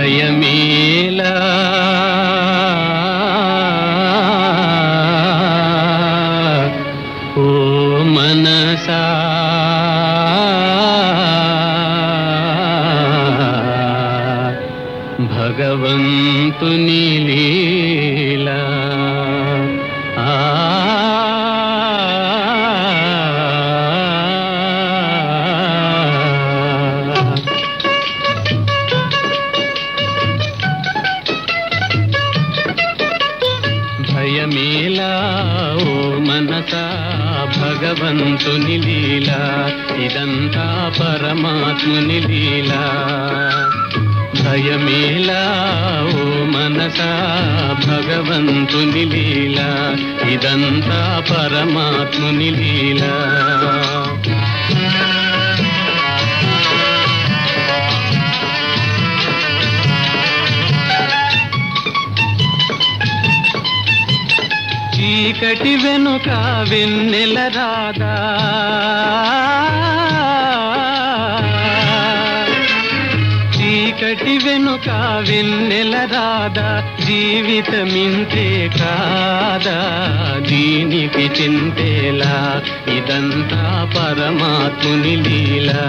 భయమేలా ఓ మనసా భగవంతుని లీలా ఆ భయమేలా ఓ మనసా భగవంతుని లీలా ఇదంతా పరమాత్ముని లీలా భయమేలా ఓ మనసా భగవంతుని లీలా ఇదంతా పరమాత్ముని లీలా చీకటి వెనుక వెన్నెల రాదా చీకటి వెనుక వెన్నెల రాదా జీవితమింతే కాదా దీనికి చింతేలా ఇదంతా పరమాత్ముని లీలా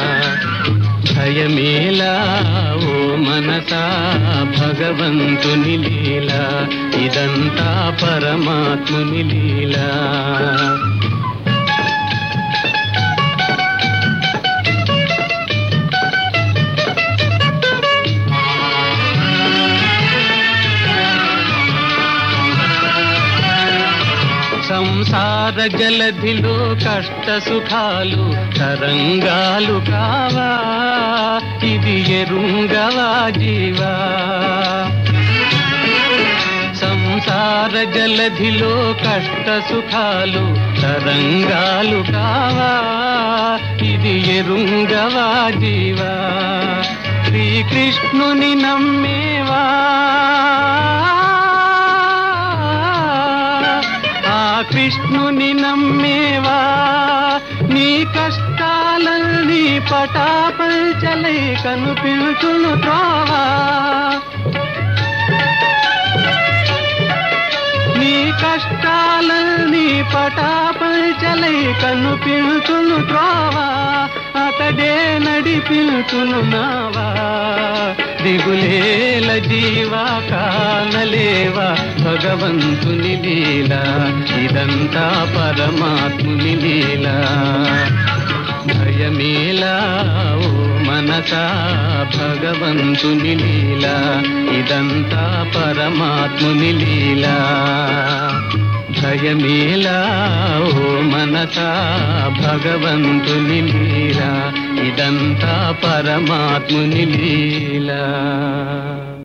భయమేలా ఓ మనసా భగవంతుని లీలా ఇదంతా పరమాత్ముని లీలా సంసార జలధిలో కష్ట సుఖాలు తరంగాలు కావా ఇది ఎరుంగవా జీవా సంసార జలధిలో కష్ట సుఖాలు తరంగాలు కావా ఇది ఎరుంగవా జీవా శ్రీకృష్ణుని నమ్మేవా ఆ కృష్ణుని నమ్మేవా నీ కష్టాలన్నీ పటాపంచలై కనిపించును త్రోవా నీ కష్టాలన్నీ పటాపంచలై కనిపించును త్రోవా అతడే నడిపించును నావా దిగులేల జీవా కానలేవా భగవంతుని లీలా ఇదంతా పరమాత్ముని లీలా భయమేలా ఓ మనసా భగవంతుని లీలా ఇదంతా పరమాత్ముని లీలా భయమేలా ఓ మనసా భగవంతుని లీలా ఇదంతా పరమాత్ముని లీలా